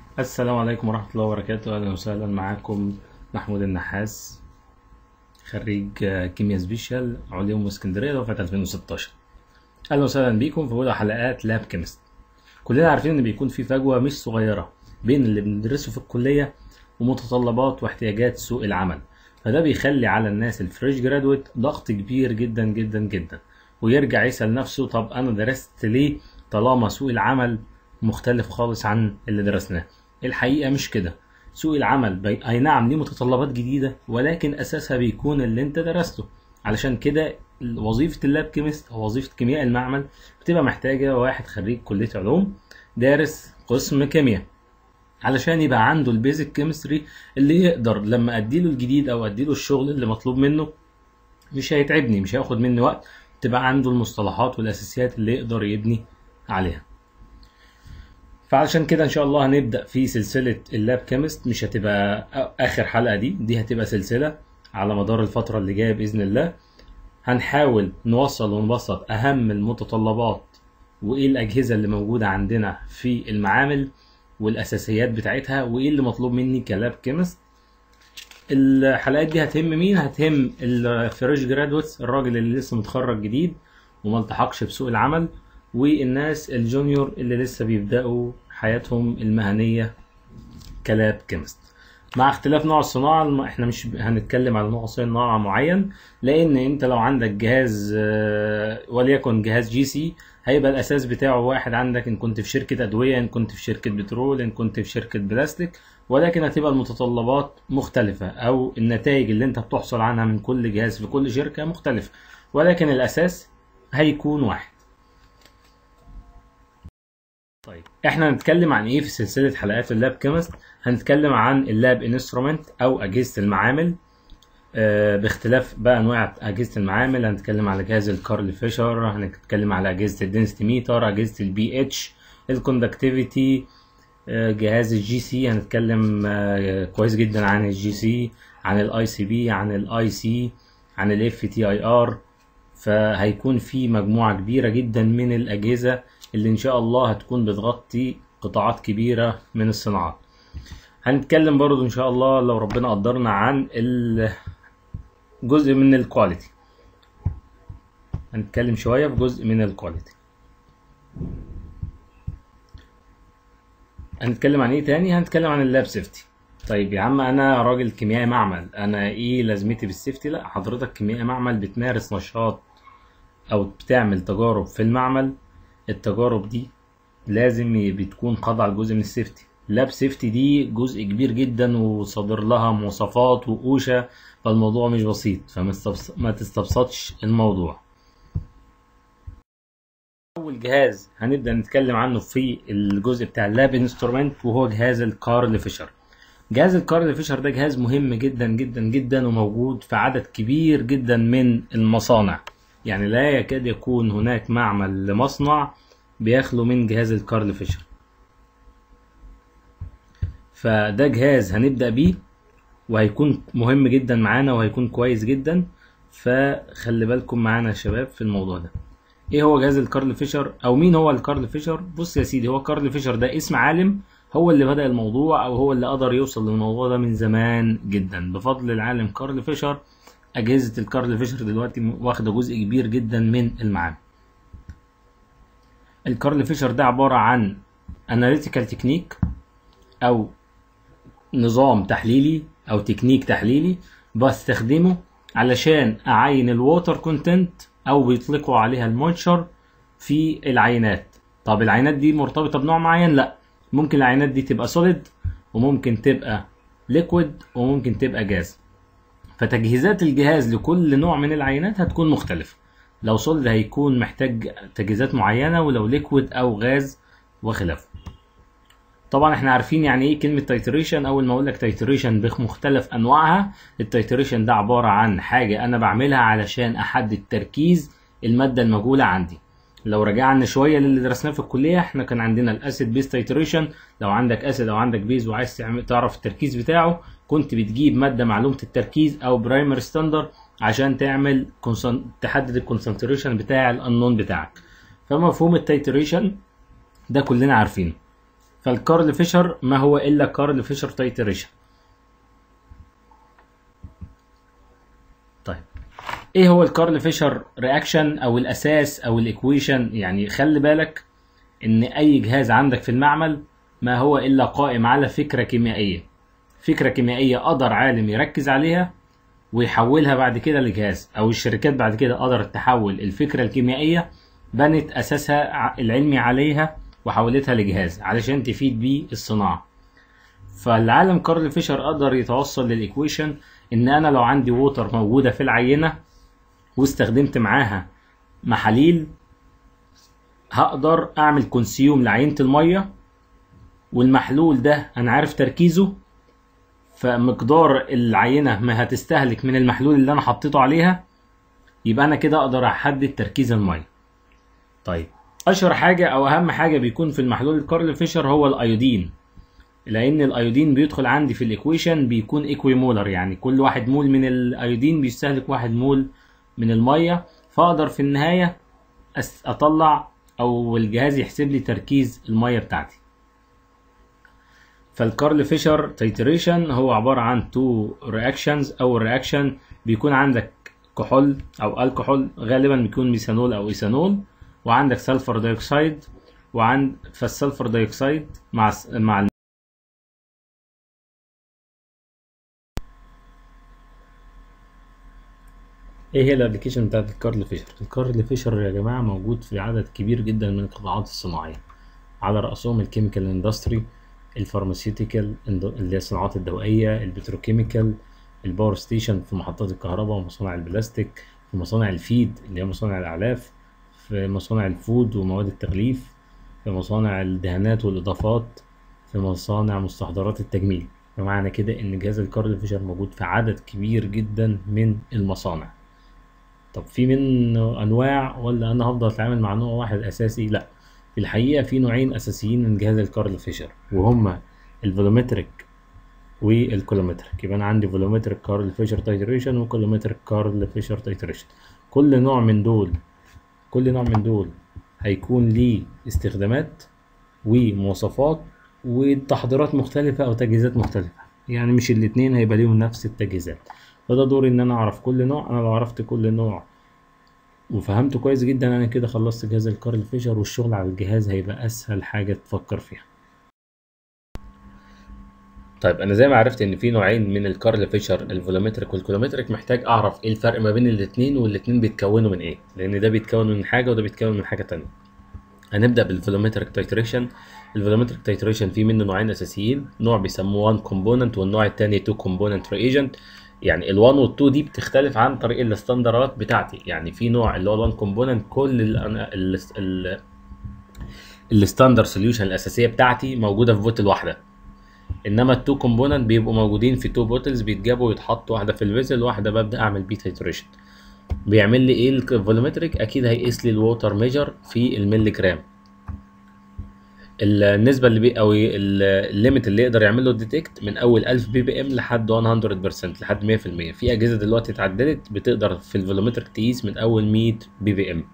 السلام عليكم ورحمة الله وبركاته أهلا وسهلا معاكم محمود النحاس خريج آه، كيمياء سبيشال علوم اسكندرية دفعة 2016 أهلا وسهلا بيكم في أولى حلقات لاب كيمست كلنا عارفين إن بيكون في فجوة مش صغيرة بين اللي بندرسه في الكلية ومتطلبات واحتياجات سوق العمل فده بيخلي على الناس الفريش جرادويت ضغط كبير جدا جدا جدا ويرجع يسأل نفسه طب أنا درست ليه طالما سوق العمل مختلف خالص عن اللي درسناه الحقيقة مش كده سوق العمل بي... أي نعم ليه متطلبات جديدة ولكن أساسها بيكون اللي أنت درسته علشان كده وظيفة اللاب كيمست أو وظيفة كيمياء المعمل بتبقى محتاجة واحد خريج كلية علوم دارس قسم كيمياء علشان يبقى عنده البيزك كيمستري اللي يقدر لما اديله الجديد او اديله الشغل اللي مطلوب منه مش هيتعبني مش هياخد مني وقت تبقى عنده المصطلحات والاساسيات اللي يقدر يبني عليها فعلشان كده ان شاء الله هنبدا في سلسله اللاب كيمست مش هتبقى آ- اخر حلقه دي دي هتبقى سلسله على مدار الفتره اللي جايه باذن الله هنحاول نوصل ونبسط اهم المتطلبات وايه الاجهزه اللي موجوده عندنا في المعامل والاساسيات بتاعتها وايه اللي مطلوب مني كلاب كيمست الحلقات دي هتهم مين هتهم الفريش جرادويتس الراجل اللي لسه متخرج جديد وما التحقش بسوق العمل والناس الجونيور اللي لسه بيبداوا حياتهم المهنيه كلاب كيمست مع اختلاف نوع الصناعة الم- احنا مش هنتكلم على نوع صناعة معين لان انت لو عندك جهاز آه، وليكن جهاز جي سي هيبقى الاساس بتاعه واحد عندك ان كنت في شركة ادوية ان كنت في شركة بترول ان كنت في شركة بلاستيك ولكن هتبقى المتطلبات مختلفة او النتائج اللي انت بتحصل عنها من كل جهاز في كل شركة مختلفة ولكن الاساس هيكون واحد طيب احنا هنتكلم عن ايه في سلسله حلقات اللاب كيمست هنتكلم عن اللاب انسترومنت او اجهزه المعامل آه، باختلاف بقى انواع اجهزه المعامل هنتكلم على جهاز الكارل فيشر هنتكلم على اجهزه الدنسيتي ميتر اجهزه البي اتش الكوندكتيفيتي جهاز الجي سي هنتكلم آه، كويس جدا عن الجي سي عن الاي سي بي عن الاي سي عن الاف تي اي ار فهيكون في مجموعة كبيرة جدا من الأجهزة اللي إن شاء الله هتكون بتغطي قطاعات كبيرة من الصناعات هنتكلم برضو إن شاء الله لو ربنا قدرنا عن ال- جزء من الكواليتي هنتكلم شوية في جزء من الكواليتي هنتكلم عن ايه تاني هنتكلم عن اللاب سيفتي طيب يا عم انا راجل كيميائي معمل انا ايه لازمتي بالسيفتي لا حضرتك كيميائي معمل بتمارس نشاط او بتعمل تجارب في المعمل التجارب دي لازم ي- بتكون خاضعة لجزء من السيفتي لاب سيفتي دي جزء كبير جدا وصادر لها مواصفات وقوشة فالموضوع مش بسيط فما استبس- ما تستبسطش الموضوع اول جهاز هنبدا نتكلم عنه في الجزء بتاع اللاب انسترومنت وهو جهاز الكارل فيشر جهاز الكارل فيشر ده جهاز مهم جدا جدا جدا وموجود في عدد كبير جدا من المصانع يعني لا يكاد يكون هناك معمل لمصنع بيخلو من جهاز الكارل فيشر فده جهاز هنبدأ بيه وهيكون مهم جدا معانا وهيكون كويس جدا فخلي بالكم معانا يا شباب في الموضوع ده ايه هو جهاز الكارل فيشر او مين هو الكارل فيشر بص يا سيدي هو كارل فيشر ده اسم عالم هو اللي بدأ الموضوع او هو اللي قدر يوصل للموضوع ده من زمان جدا بفضل العالم كارل فيشر اجهزة الكارل فيشر دلوقتي م- واخدة جزء كبير جدا من المعامل الكارل فيشر ده عبارة عن اناليتيكال تكنيك او نظام تحليلي او تكنيك تحليلي بستخدمه علشان اعين الووتر كونتنت او بيطلقوا عليها المونشر في العينات طب العينات دي مرتبطة بنوع معين لا ممكن العينات دي تبقى سوليد وممكن تبقى ليكويد وممكن تبقى جاز فتجهيزات الجهاز لكل نوع من العينات هتكون مختلفة لو سوليد هيكون محتاج تجهيزات معينة ولو ليكويد او غاز وخلافه طبعا احنا عارفين يعني ايه كلمة تايتريشن اول ما اقول لك تايتريشن بمختلف انواعها التايتريشن ده عبارة عن حاجة انا بعملها علشان احدد تركيز المادة المجهولة عندي لو رجعنا شوية للي درسناه في الكلية احنا كان عندنا الاسيد بيز تايتريشن لو عندك اسيد او عندك بيز وعايز تعمل- تعرف التركيز بتاعه كنت بتجيب مادة معلومة التركيز او برايمر ستاندر عشان تعمل كونسن... تحدد الكونسنتريشن بتاع الانون بتاعك فمفهوم التايتريشن ده كلنا عارفينه فالكارل فيشر ما هو الا كارل فيشر تايتريشن طيب ايه هو الكارل فيشر رياكشن او الاساس او الايكويشن يعني خلي بالك ان اي جهاز عندك في المعمل ما هو الا قائم على فكره كيميائيه فكره كيميائيه قدر عالم يركز عليها ويحولها بعد كده لجهاز او الشركات بعد كده قدرت تحول الفكره الكيميائيه بنت اساسها ع- العلمي عليها وحولتها لجهاز علشان تفيد بيه الصناعه فالعالم كارل فيشر قدر يتوصل للايكويشن ان انا لو عندي ووتر موجوده في العينه واستخدمت معاها محاليل هقدر اعمل كونسيوم لعينه الميه والمحلول ده انا عارف تركيزه فمقدار العينه ما هتستهلك من المحلول اللي انا حطيته عليها يبقى انا كده اقدر احدد تركيز الميه طيب اشهر حاجه او اهم حاجه بيكون في المحلول الكارل فيشر هو الايودين لان الايودين بيدخل عندي في الايكويشن بيكون ايكويمولر يعني كل واحد مول من الايودين بيستهلك واحد مول من الميه فاقدر في النهايه أس- اطلع او الجهاز يحسب لي تركيز الميه بتاعتي فالكارل فيشر تيتريشن هو عباره عن تو رياكشنز او رياكشن بيكون عندك كحول او الكحول غالبا بيكون ميثانول او ايثانول وعندك سلفر دايوكسيد وعند فالسلفر دايوكسيد مع الس- مع ايه هي الابلكيشن بتاعت الكارل فيشر الكارل فيشر يا جماعه موجود في عدد كبير جدا من القطاعات الصناعيه على راسهم الكيميكال اندستري الفارماسيوتيكال اللي هي الصناعات الدوائيه البتروكيميكال الباور ستيشن في محطات الكهرباء ومصانع البلاستيك في مصانع الفيد اللي هي مصانع الاعلاف في مصانع الفود ومواد التغليف في مصانع الدهانات والاضافات في مصانع مستحضرات التجميل بمعنى كده ان جهاز الكارل فيشر موجود في عدد كبير جدا من المصانع طب في منه انواع ولا انا هفضل اتعامل مع نوع واحد اساسي لا في الحقيقه في نوعين اساسيين من جهاز الكارل فيشر وهما الفولومتريك والكولومتريك يبقى انا عندي فولومتريك كارل فيشر تايتريشن وكولومتريك كارل فيشر تايتريشن كل نوع من دول كل نوع من دول هيكون ليه استخدامات ومواصفات وتحضيرات مختلفة أو تجهيزات مختلفة يعني مش الاتنين هيبقى ليهم نفس التجهيزات فده دوري إن أنا أعرف كل نوع أنا لو عرفت كل نوع وفهمته كويس جدا أنا كده خلصت جهاز الكارل فيشر والشغل على الجهاز هيبقى أسهل حاجة تفكر فيها طيب انا زي ما عرفت ان في نوعين من الكارل فيشر الفولومتريك والكولومتريك محتاج اعرف ايه الفرق ما بين الاتنين والاتنين بيتكونوا من ايه لان ده بيتكون من حاجه وده بيتكون من حاجه تانية هنبدا بالفولومتريك تايتريشن الفولومتريك تايتريشن فيه منه نوعين اساسيين نوع بيسموه 1 كومبوننت والنوع الثاني 2 كومبوننت ريجنت يعني ال1 وال2 دي بتختلف عن طريق الاستندرات بتاعتي يعني في نوع اللي هو ال1 كومبوننت كل ال ال ال الستاندر سوليوشن الاساسيه بتاعتي موجوده في بوتل واحده انما التو كومبوننت بيبقوا موجودين في تو بوتلز بيتجابوا ويتحطوا واحده في الفيزل واحده ببدا اعمل بيه تيتريشن بيعمل لي ايه الفولومتريك اكيد هيقيس لي الووتر ميجر في الملي جرام النسبه اللي بي او الليميت اللي يقدر يعمل له ديتكت من اول 1000 بي بي ام لحد 100% لحد 100% في اجهزه دلوقتي اتعدلت بتقدر في الفولومتريك تقيس من اول 100 بي بي ام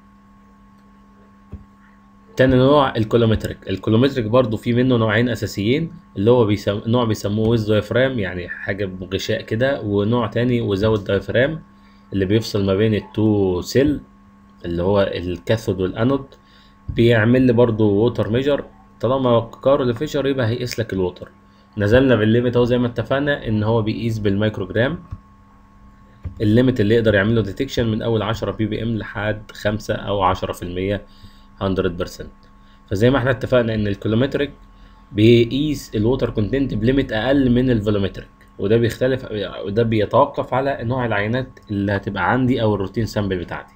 تاني نوع الكولومتريك الكولومتريك برضو في منه نوعين اساسيين اللي هو بيسم... نوع بيسموه ويز دايفرام يعني حاجه بغشاء كده ونوع تاني وزاوت دايفرام اللي بيفصل ما بين التو سيل اللي هو الكاثود والانود بيعمل لي برضو ووتر ميجر طالما كارل فيشر يبقى هيقيس لك الووتر نزلنا بالليميت اهو زي ما اتفقنا ان هو بيقيس بالميكروجرام الليميت اللي يقدر يعمل له ديتكشن من اول 10 بي بي ام لحد 5 او 10% 100% فزي ما احنا اتفقنا ان الكيلومتريك بيقيس الووتر كونتنت بليميت اقل من الفولومتريك وده بيختلف وده بيتوقف على نوع العينات اللي هتبقى عندي او الروتين سامبل بتاعتي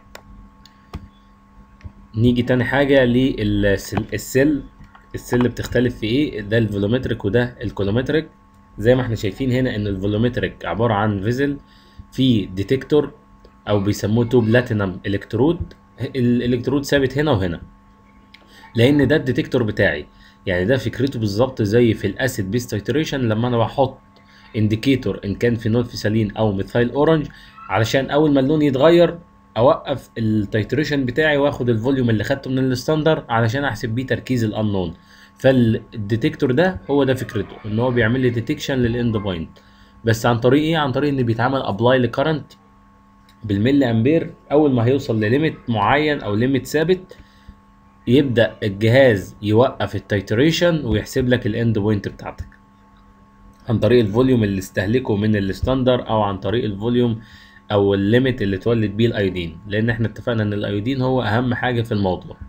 نيجي تاني حاجة للسيل السيل بتختلف في ايه ده الفولومتريك وده الكولومتريك زي ما احنا شايفين هنا ان الفولومتريك عبارة عن فيزل في ديتكتور او بيسموه تو بلاتينم الكترود الالكترود ثابت هنا وهنا لان ده الديتكتور بتاعي يعني ده فكرته بالظبط زي في الاسيد بيس تايتريشن لما انا بحط انديكيتور ان كان فينول فيسالين او ميثايل اورنج علشان اول ما اللون يتغير اوقف التايتريشن بتاعي واخد الفوليوم اللي خدته من الستاندر علشان احسب بيه تركيز الانون فالديتكتور ده هو ده فكرته ان هو بيعمل لي ديتكشن للاند بوينت بس عن طريق ايه عن طريق ان بيتعمل ابلاي لكرنت بالملي امبير اول ما هيوصل لليميت معين او ليميت ثابت يبدا الجهاز يوقف التايتريشن ويحسب لك الاند بوينت بتاعتك عن طريق الفوليوم اللي استهلكه من الستاندر او عن طريق الفوليوم او الليميت اللي اتولد بيه الايودين لان احنا اتفقنا ان الايودين هو اهم حاجه في الموضوع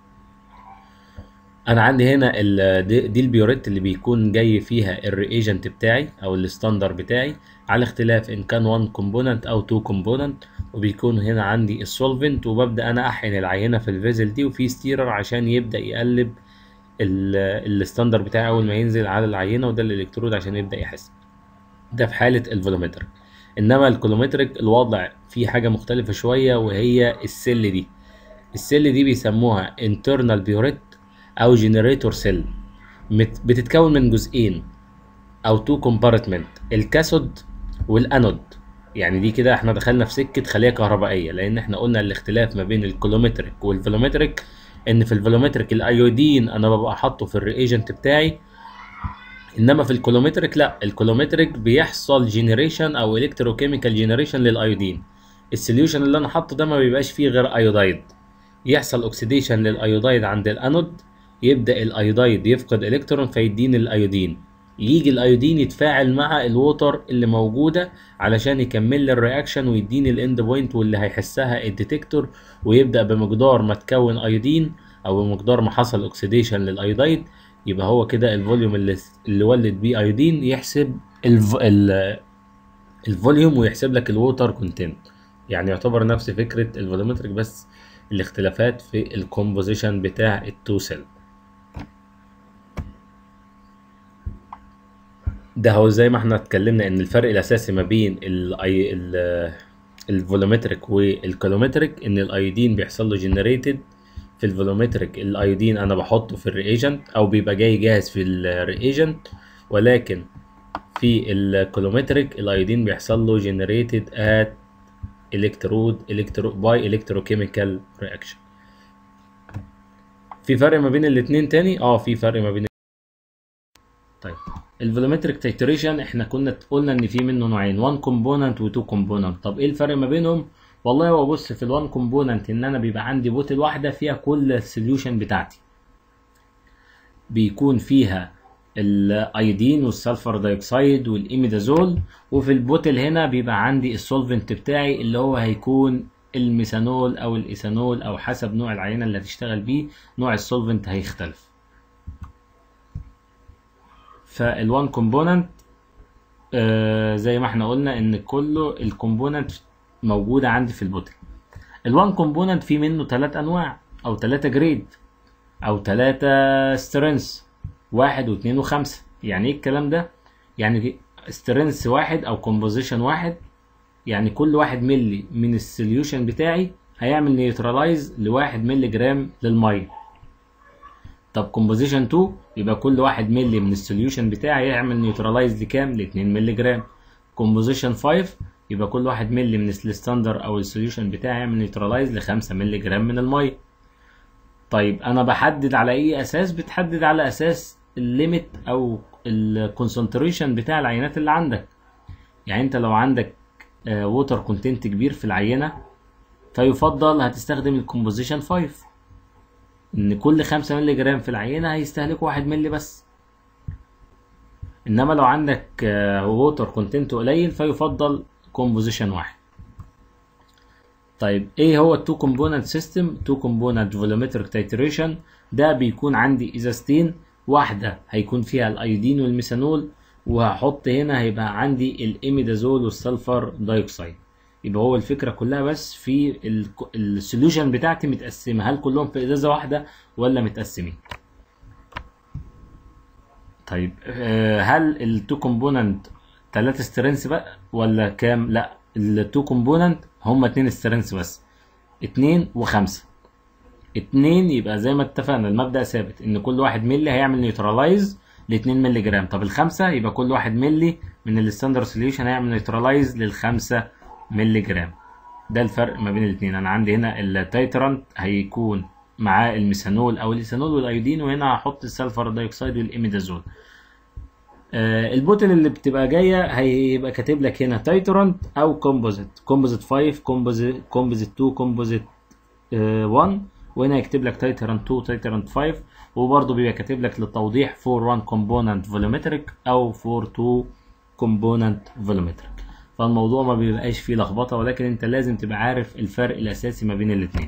انا عندي هنا ال- دي دي البيوريت اللي بيكون جاي فيها الرياجنت بتاعي او الستاندر بتاعي على اختلاف ان كان 1 كومبوننت او 2 كومبوننت وبيكون هنا عندي السولفنت وببدا انا احقن العينه في الفيزل دي وفي ستيرر عشان يبدا يقلب ال- الستاندر بتاعي اول ما ينزل على العينه وده الالكترود عشان يبدا يحس ده في حاله الفولومتر انما الكولومتريك الوضع فيه حاجه مختلفه شويه وهي السل دي السل دي بيسموها internal بيوريت او جنريتور سيل بتتكون من جزئين او تو كومبارتمنت الكاثود والانود يعني دي كده احنا دخلنا في سكه خليه كهربائيه لان احنا قلنا الاختلاف ما بين الكولومتريك والفولومتريك ان في الفولومتريك الايودين انا ببقى حاطه في الرياجنت بتاعي انما في الكولومتريك لا الكولومتريك بيحصل جينيريشن او الكتروكيميكال جينيريشن للايودين السوليوشن اللي انا حاطه ده ما بيبقاش فيه غير ايودايد يحصل اوكسيديشن للايودايد عند الانود يبدا الايودايد يفقد الكترون فيديني الايودين يجي الايودين يتفاعل مع الووتر اللي موجوده علشان يكمل لي الرياكشن ويديني الاند بوينت واللي هيحسها الديتكتور ويبدا بمقدار ما تكون ايودين او بمقدار ما حصل اوكسيديشن للايودايد يبقى هو كده الفوليوم اللي اللي ولد بيه ايودين يحسب الف... ال... الفوليوم ويحسب لك الووتر كونتنت يعني يعتبر نفس فكره الفولومتريك بس الاختلافات في الكومبوزيشن بتاع التو سيل ده هو زي ما احنا اتكلمنا ان الفرق الاساسي ما بين الاي ال الفولومتريك والكالومتريك ان الايودين بيحصل له جنريتد في الفولومتريك الايودين انا بحطه في الرياجنت او بيبقى جاي جاهز في الرياجنت ولكن في الكالومتريك الايودين بيحصل له جنريتد ات الكترود الكترو باي الكتروكيميكال رياكشن في فرق ما بين الاثنين تاني اه في فرق ما بين طيب الفولومتريك تيتريشن احنا كنا قلنا ان في منه نوعين 1 كومبوننت و2 كومبوننت طب ايه الفرق ما بينهم والله هو بص في ال1 كومبوننت ان انا بيبقى عندي بوتل واحده فيها كل السوليوشن بتاعتي بيكون فيها الايودين والسلفر دايوكسيد والايميدازول وفي البوتل هنا بيبقى عندي السولفنت بتاعي اللي هو هيكون الميثانول او الايثانول او حسب نوع العينه اللي هتشتغل بيه نوع السولفنت هيختلف فال1 كومبوننت آه زي ما احنا قلنا ان كله الكومبوننت موجوده عندي في البوتل ال1 كومبوننت في منه ثلاث انواع او ثلاثه جريد او ثلاثه سترينث واحد واثنين وخمسة يعني ايه الكلام ده يعني سترينث واحد او كومبوزيشن واحد يعني كل واحد ملي من السوليوشن بتاعي هيعمل نيوترلايز لواحد ملي جرام للميه طب كومبوزيشن 2 يبقى كل واحد ملي من السوليوشن بتاعي يعمل نيوترلايز لكام ل 2 ملي جرام كومبوزيشن 5 يبقى كل واحد ملي من الستاندر او السوليوشن بتاعي يعمل نيوترلايز ل 5 ملي جرام من الميه طيب انا بحدد على اي اساس بتحدد على اساس الليميت او الكونسنتريشن بتاع العينات اللي عندك يعني انت لو عندك ووتر كونتنت كبير في العينه فيفضل هتستخدم الكومبوزيشن 5 ان كل 5 مللي جرام في العينه هيستهلكوا 1 مللي بس انما لو عندك ووتر كونتنت قليل فيفضل كومبوزيشن واحد طيب ايه هو التو كومبوننت سيستم تو كومبوننت فولومتريك تايتريشن ده بيكون عندي ازازتين واحده هيكون فيها الايودين والميثانول وهحط هنا هيبقى عندي الاميدازول والسلفر دايوكسيد يبقى هو الفكره كلها بس في السوليوشن بتاعتي متقسمه هل كلهم في ازازه واحده ولا متقسمين طيب هل التو كومبوننت ثلاثة سترينث بقى ولا كام لا التو كومبوننت هما اتنين سترينث بس اتنين وخمسة اتنين يبقى زي ما اتفقنا المبدأ ثابت ان كل واحد ملي هيعمل نيوترلايز ل 2 مللي جرام طب الخمسة يبقى كل واحد ملي من الستاندر سوليوشن هيعمل نيوترلايز للخمسة مللي جرام ده الفرق ما بين الاثنين انا عندي هنا التايترانت هيكون معاه الميثانول او الايثانول والايودين وهنا هحط السلفر دايوكسيد والاميدازول آه البوتل اللي بتبقى جايه هيبقى كاتب لك هنا تايترانت او كومبوزيت كومبوزيت 5 كومبوزيت كومبوزيت 2 كومبوزيت 1 وهنا يكتب لك تايترانت 2 تايترانت 5 وبرضه بيبقى كاتب لك للتوضيح فور 1 كومبوننت فولومتريك او فور 2 كومبوننت فولومتريك فالموضوع ما بيبقاش فيه لخبطه ولكن انت لازم تبقى عارف الفرق الاساسي ما بين الاثنين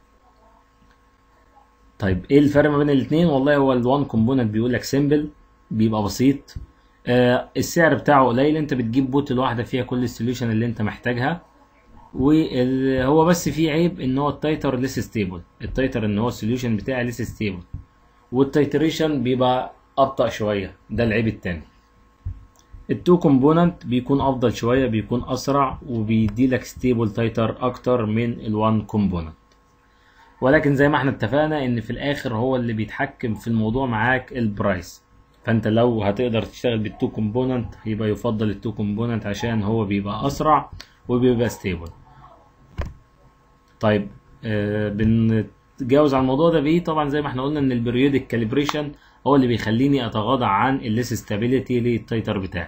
طيب ايه الفرق ما بين الاثنين والله هو ال1 كومبوننت بيقول لك سيمبل بيبقى بسيط آه السعر بتاعه قليل انت بتجيب بوتل واحده فيها كل السوليوشن اللي انت محتاجها وهو بس فيه عيب ان هو التايتر ليس ستيبل التايتر ان هو السوليوشن بتاعي ليس ستيبل والتايتريشن بيبقى ابطا شويه ده العيب التاني التو كومبوننت بيكون افضل شويه بيكون اسرع وبيدي لك ستيبل تايتر اكتر من الوان كومبوننت ولكن زي ما احنا اتفقنا ان في الاخر هو اللي بيتحكم في الموضوع معاك البرايس فانت لو هتقدر تشتغل بالتو كومبوننت يبقى يفضل التو كومبوننت عشان هو بيبقى اسرع وبيبقى ستيبل طيب آه بنتجاوز على الموضوع ده بايه طبعا زي ما احنا قلنا ان البريودك كاليبريشن هو اللي بيخليني اتغاضى عن الليس ستابيليتي للتايتر بتاعي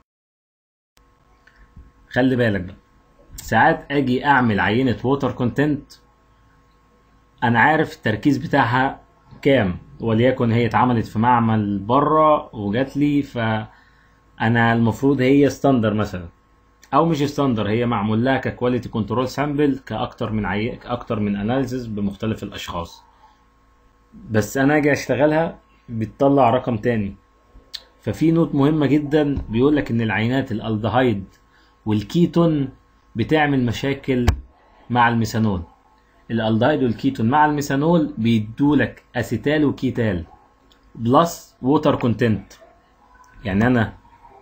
خلي بالك بقى ساعات اجي اعمل عينه ووتر كونتنت انا عارف التركيز بتاعها كام وليكن هي اتعملت في معمل بره وجات لي فانا المفروض هي ستاندر مثلا او مش ستاندر هي معمول لها ككواليتي كنترول سامبل كاكتر من عي... كاكتر من اناليسيس بمختلف الاشخاص بس انا اجي اشتغلها بتطلع رقم تاني ففي نوت مهمه جدا بيقول لك ان العينات الالدهايد والكيتون بتعمل مشاكل مع الميثانول الالدهايد والكيتون مع الميثانول بيدولك اسيتال وكيتال بلس ووتر كونتنت يعني انا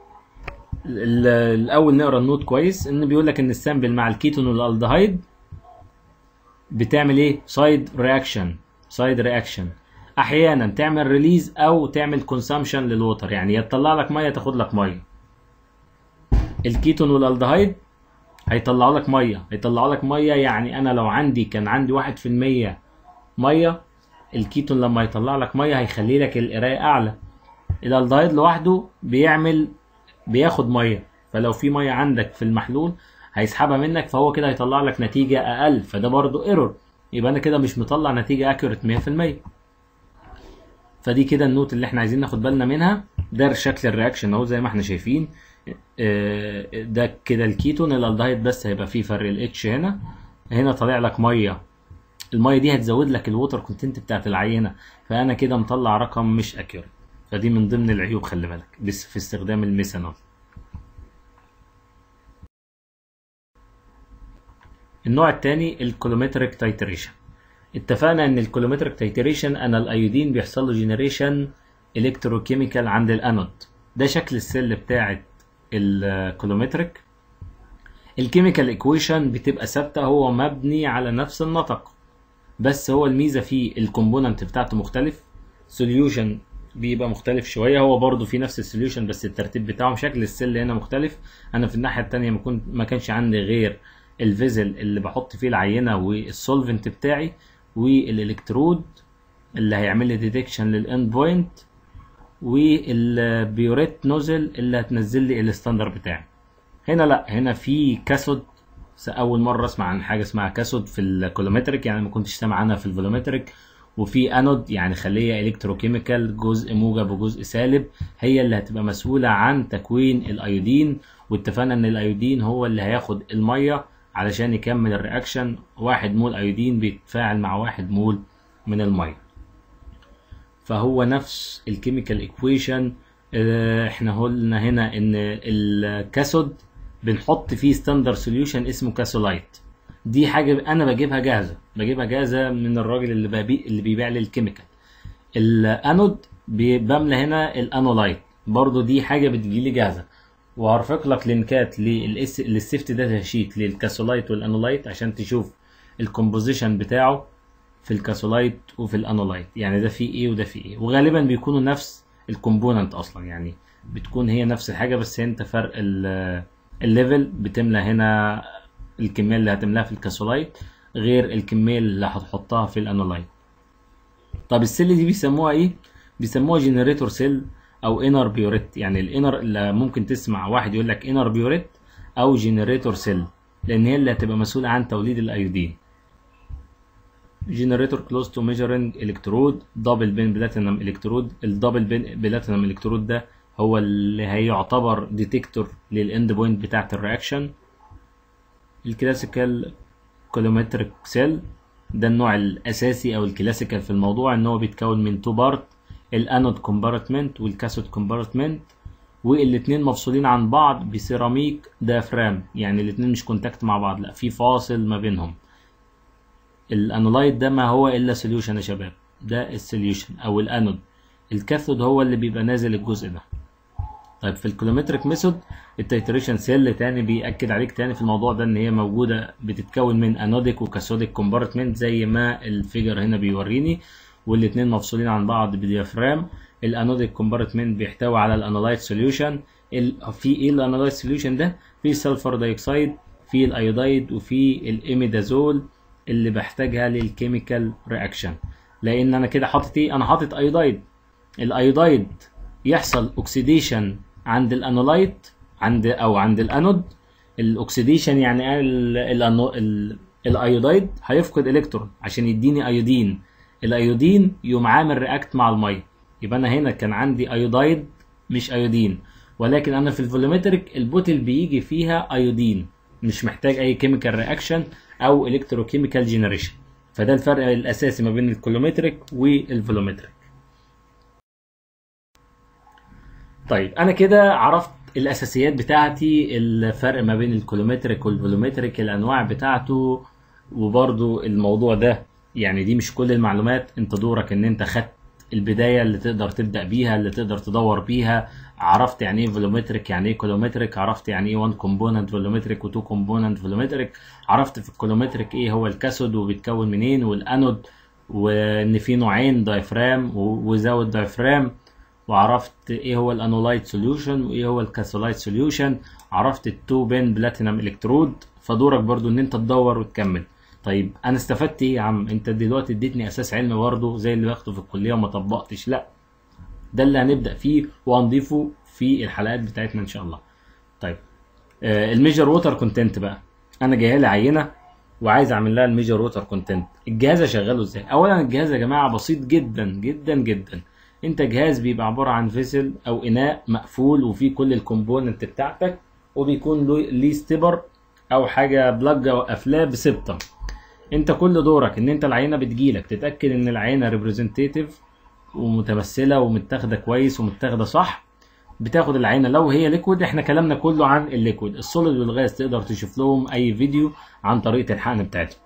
الاول نقرا النوت كويس ان بيقول لك ان السامبل مع الكيتون والالدهايد بتعمل ايه سايد رياكشن سايد رياكشن احيانا تعمل ريليز او تعمل كونسامشن للوتر يعني يا تطلع لك ميه تاخد لك ميه الكيتون والالدهايد هيطلعوا لك ميه هيطلعوا لك ميه يعني انا لو عندي كان عندي واحد في المية ميه الكيتون لما يطلع لك ميه هيخلي لك القرايه اعلى الالدهايد لوحده بيعمل بياخد ميه فلو في ميه عندك في المحلول هيسحبها منك فهو كده هيطلع لك نتيجه اقل فده برضو ايرور يبقى انا كده مش مطلع نتيجه اكيوريت 100% فدي كده النوت اللي احنا عايزين ناخد بالنا منها ده شكل الرياكشن اهو زي ما احنا شايفين ده كده الكيتون الالدهايد بس هيبقى فيه فرق الاتش هنا هنا طالع لك ميه الميه دي هتزود لك الووتر كونتنت بتاعت العينه فانا كده مطلع رقم مش اكيوريت فدي من ضمن العيوب خلي بالك بس في استخدام الميثانول النوع الثاني الكولومتريك تايتريشن اتفقنا ان الكولومتريك تايتريشن انا الايودين بيحصل له جنريشن الكتروكيميكال عند الانود ده شكل السل بتاعت الكولومتريك الكيميكال ايكويشن بتبقى ثابته هو مبني على نفس النطق بس هو الميزه فيه الكومبوننت بتاعته مختلف سوليوشن بيبقى مختلف شويه هو برضو في نفس السوليوشن بس الترتيب بتاعه شكل السل هنا مختلف انا في الناحيه التانية ما كنت ما كانش عندي غير الفيزل اللي بحط فيه العينه والسولفنت بتاعي والالكترود اللي هيعمل لي ديتكشن للاند بوينت والبيوريت نوزل اللي هتنزل لي الستاندر بتاعي هنا لا هنا في كاسود اول مره اسمع عن حاجه اسمها كاسود في الكولومتريك يعني ما كنتش سامع عنها في الفولومتريك وفي انود يعني خليه الكتروكيميكال جزء موجب وجزء سالب هي اللي هتبقى مسؤوله عن تكوين الايودين واتفقنا ان الايودين هو اللي هياخد الميه علشان يكمل الرياكشن واحد مول ايودين بيتفاعل مع واحد مول من الميه فهو نفس الكيميكال ايكويشن احنا قلنا هنا ان الكاثود بنحط فيه ستاندر سوليوشن اسمه كاسولايت دي حاجه انا بجيبها جاهزه بجيبها جاهزه من الراجل اللي ببيع اللي بيبيع لي الكيميكال الانود بملى هنا الانولايت برضو دي حاجه بتجيلي جاهزه وهرفق لك لينكات للسيفتي داتا شيت للكاسولايت والانولايت عشان تشوف الكومبوزيشن بتاعه في الكاسولايت وفي الانولايت يعني ده فيه ايه وده فيه ايه وغالبا بيكونوا نفس الكومبوننت اصلا يعني بتكون هي نفس الحاجه بس انت فرق الليفل بتملى هنا الكميه اللي هتملاها في الكاسولايت غير الكميه اللي هتحطها في الانولايت طب السيل دي بيسموها ايه بيسموها جنريتور سيل او انر بيوريت يعني الانر اللي ممكن تسمع واحد يقول لك انر بيوريت او جنريتور سيل لان هي اللي هتبقى مسؤوله عن توليد الايودين جنريتور كلوز تو ميجرنج الكترود دبل بين بلاتينم الكترود الدبل بين بلاتينم الكترود ده هو اللي هيعتبر ديتكتور للاند بوينت بتاعه الرياكشن الكلاسيكال كولومتريك سيل ده النوع الاساسي او الكلاسيكال في الموضوع ان هو بيتكون من تو بارت الانود كومبارتمنت والكاثود كومبارتمنت والاتنين مفصولين عن بعض بسيراميك دافرام يعني الاتنين مش كونتاكت مع بعض لا في فاصل ما بينهم الانولايت ده ما هو الا سوليوشن يا شباب ده السوليوشن او الانود الكاثود هو اللي بيبقى نازل الجزء ده طيب في الكولومتريك ميثود التيتريشن سيل تاني بيأكد عليك تاني في الموضوع ده ان هي موجوده بتتكون من انوديك وكاثوديك كومبارتمنت زي ما الفيجر هنا بيوريني والاتنين مفصولين عن بعض بديافرام الانوديك كومبارتمنت بيحتوي على الانالايت سوليوشن في ايه الانالايت سوليوشن ده في سلفر دايوكسيد في الايودايد وفي الاميدازول اللي بحتاجها للكيميكال رياكشن لان انا كده حاطط ايه انا حاطط ايودايد الايودايد يحصل اوكسيديشن عند الانولايت عند او عند الانود الاكسيديشن يعني الايودايد هيفقد الكترون عشان يديني ايودين الايودين يقوم عامل رياكت مع الميه يبقى انا هنا كان عندي ايودايد مش ايودين ولكن انا في الفولومتريك البوتل بيجي فيها ايودين مش محتاج اي كيميكال رياكشن او الكتروكيميكال جنريشن فده الفرق الاساسي ما بين الكولومتريك والفولومتريك طيب انا كده عرفت الاساسيات بتاعتي الفرق ما بين الكولومتريك والفولومتريك الانواع بتاعته وبرضو الموضوع ده يعني دي مش كل المعلومات انت دورك ان انت خدت البدايه اللي تقدر تبدا بيها اللي تقدر تدور بيها عرفت يعني ايه فولومتريك يعني ايه كولومتريك عرفت يعني ايه 1 كومبوننت فولومتريك و2 كومبوننت فولومتريك عرفت في الكولومتريك ايه هو الكاثود وبيتكون منين والانود وان في نوعين دايفرام وزاوت دايفرام وعرفت ايه هو الانولايت سوليوشن وايه هو الكاثولايت سوليوشن عرفت التو بين بلاتينم الكترود فدورك برضو ان انت تدور وتكمل طيب انا استفدت ايه يا عم انت دلوقتي اديتني اساس علمي برضه زي اللي باخده في الكليه وما طبقتش لا ده اللي هنبدا فيه وهنضيفه في الحلقات بتاعتنا ان شاء الله طيب آه الميجر ووتر كونتنت بقى انا جاي لي عينه وعايز اعمل لها الميجر ووتر كونتنت الجهاز اشغله ازاي اولا الجهاز يا جماعه بسيط جدا جدا جدا انت جهاز بيبقى عباره عن فيسل او اناء مقفول وفيه كل الكومبوننت بتاعتك وبيكون له ليه ستيبر او حاجه بلاج او قافلاه بسبتم انت كل دورك ان انت العينه بتجيلك تتاكد ان العينه ريبريزنتيتيف ومتمثله ومتاخده كويس ومتاخده صح بتاخد العينه لو هي ليكويد احنا كلامنا كله عن الليكويد السوليد والغاز تقدر تشوف لهم اي فيديو عن طريقه الحقن بتاعتهم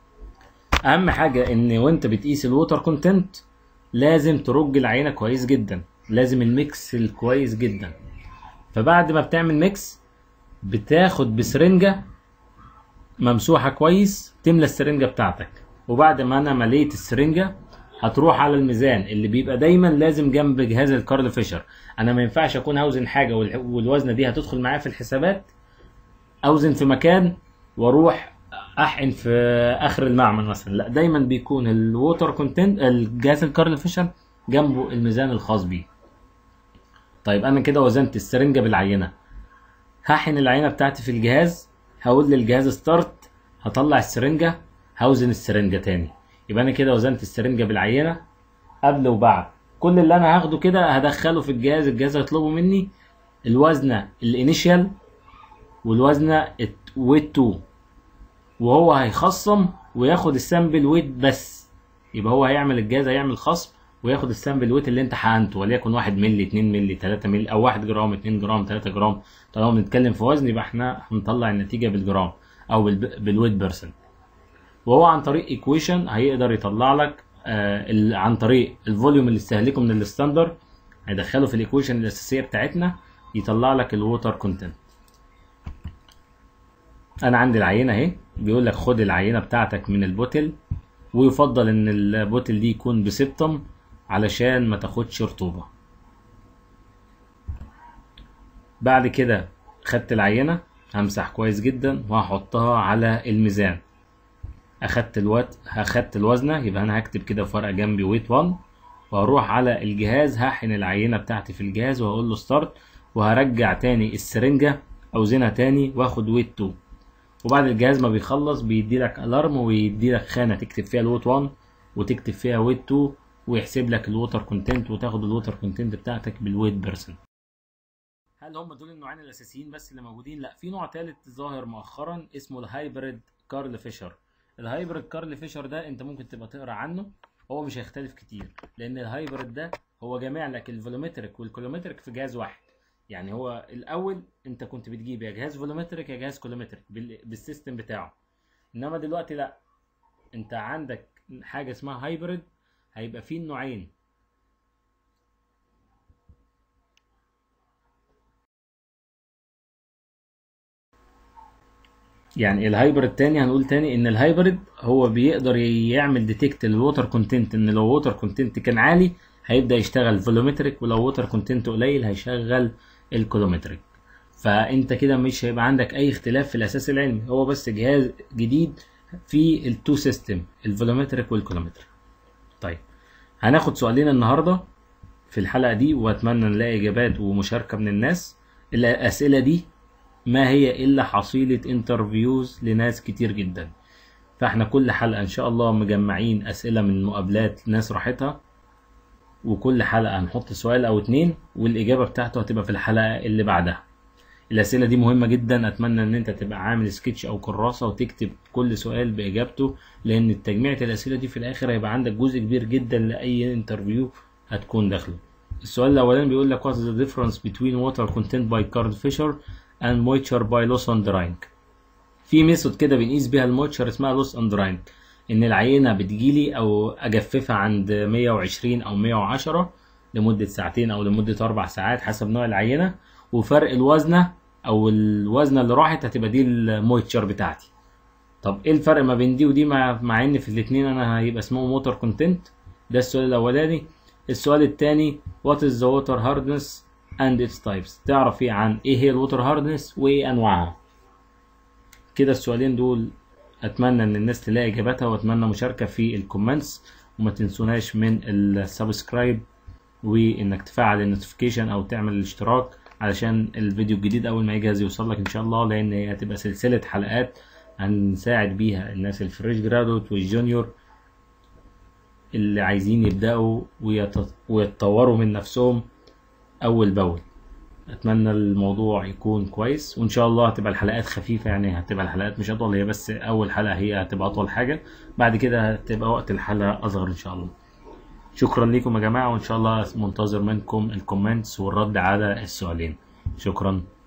اهم حاجه ان وانت بتقيس الووتر كونتنت لازم ترج العينه كويس جدا لازم الميكس الكويس جدا فبعد ما بتعمل ميكس بتاخد بسرنجه ممسوحه كويس تملى السرنجه بتاعتك وبعد ما انا مليت السرنجه هتروح على الميزان اللي بيبقى دايما لازم جنب جهاز الكارل فيشر انا ما ينفعش اكون اوزن حاجه والوزنه دي هتدخل معايا في الحسابات اوزن في مكان واروح احقن في اخر المعمل مثلا لا دايما بيكون الووتر كونتنت الجهاز الكارل فيشر جنبه الميزان الخاص بيه طيب انا كده وزنت السرنجه بالعينه هحقن العينه بتاعتي في الجهاز هقول للجهاز ستارت هطلع السرنجه هوزن السرنجه تاني يبقى انا كده وزنت السرنجه بالعينه قبل وبعد كل اللي انا هاخده كده هدخله في الجهاز الجهاز هيطلبه مني الوزنه الانيشال والوزنه ويت 2 وهو هيخصم وياخد السامبل ويت بس يبقى هو هيعمل الجهاز هيعمل خصم وياخد السامبل ويت اللي انت حقنته وليكن 1 مللي 2 مللي 3 مللي او 1 جرام 2 جرام 3 جرام طالما بنتكلم في وزن يبقى احنا هنطلع النتيجه بالجرام او بالويت بيرسنت وهو عن طريق ايكويشن هيقدر يطلع لك آه عن طريق الفوليوم اللي استهلكه من الستاندر هيدخله في الايكويشن الاساسيه بتاعتنا يطلع لك الووتر كونتنت انا عندي العينه اهي بيقول لك خد العينه بتاعتك من البوتل ويفضل ان البوتل دي يكون بسبتم علشان ما تاخدش رطوبه بعد كده خدت العينه همسح كويس جدا وهحطها على الميزان اخدت الوقت اخدت الوزنه يبقى انا هكتب كده في ورقه جنبي ويت 1 وهروح على الجهاز هحقن العينه بتاعتي في الجهاز وهقول له ستارت وهرجع تاني السرنجه اوزنها تاني واخد ويت 2 وبعد الجهاز ما بيخلص بيدي لك الارم ويدي لك خانه تكتب فيها الويت 1 وتكتب فيها ويت 2 ويحسب لك الووتر كونتنت وتاخد الووتر كونتنت بتاعتك بالويت بيرسنت هل هم دول النوعين الاساسيين بس اللي موجودين لا في نوع ثالث ظاهر مؤخرا اسمه الهايبريد كارل فيشر الهايبريد كارل فيشر ده انت ممكن تبقى تقرا عنه هو مش هيختلف كتير لان الهايبريد ده هو جامع لك الفولومتريك والكولومتريك في جهاز واحد يعني هو الاول انت كنت بتجيب يا جهاز فولومتريك يا جهاز كولومتريك بالسيستم بتاعه انما دلوقتي لا انت عندك حاجه اسمها هايبريد هيبقى فيه النوعين يعني الهايبرد تاني هنقول تاني ان الهايبرد هو بيقدر يعمل ديتكت الووتر كونتنت ان لو ووتر كونتنت كان عالي هيبدا يشتغل فولومتريك ولو ووتر كونتنت قليل هيشغل الكولومتريك فانت كده مش هيبقى عندك اي اختلاف في الاساس العلمي هو بس جهاز جديد في التو سيستم الفولومتريك والكولومتريك طيب هناخد سؤالين النهارده في الحلقه دي واتمنى نلاقي اجابات ومشاركه من الناس الاسئله دي ما هي الا حصيله انترفيوز لناس كتير جدا فاحنا كل حلقه ان شاء الله مجمعين اسئله من مقابلات ناس راحتها وكل حلقه هنحط سؤال او اتنين والاجابه بتاعته هتبقى في الحلقه اللي بعدها الاسئله دي مهمه جدا اتمنى ان انت تبقى عامل سكتش او كراسه وتكتب كل سؤال باجابته لان تجميعة الاسئله دي في الاخر هيبقى عندك جزء كبير جدا لاي انترفيو هتكون داخله السؤال الاولاني بيقول لك what is the difference between water content by Carl Fisher and moisture by loss and drying في ميثود كده بنقيس بيها المويتشر اسمها لوس اند دراينج ان العينه بتجيلي او اجففها عند 120 او 110 لمده ساعتين او لمده اربع ساعات حسب نوع العينه وفرق الوزنه او الوزنه اللي راحت هتبقى دي المويتشر بتاعتي طب ايه الفرق ما بين دي ودي مع, مع ان في الاثنين انا هيبقى اسمه موتور كونتنت ده السؤال الاولاني السؤال الثاني وات از ذا ووتر هاردنس اند its تايبس تعرف ايه عن ايه هي الووتر هاردنس وايه انواعها كده السؤالين دول اتمنى ان الناس تلاقي اجاباتها واتمنى مشاركه في الكومنتس وما تنسوناش من السبسكرايب وانك تفعل النوتيفيكيشن او تعمل الاشتراك علشان الفيديو الجديد اول ما يجهز يوصل لك ان شاء الله لان هي هتبقى سلسله حلقات هنساعد بيها الناس الفريش جرادوت والجونيور اللي عايزين يبداوا ويتطوروا من نفسهم اول باول اتمنى الموضوع يكون كويس وان شاء الله هتبقى الحلقات خفيفه يعني هتبقى الحلقات مش اطول هي بس اول حلقه هي هتبقى اطول حاجه بعد كده هتبقى وقت الحلقه اصغر ان شاء الله شكرا لكم يا جماعه وان شاء الله منتظر منكم الكومنتس والرد على السؤالين شكرا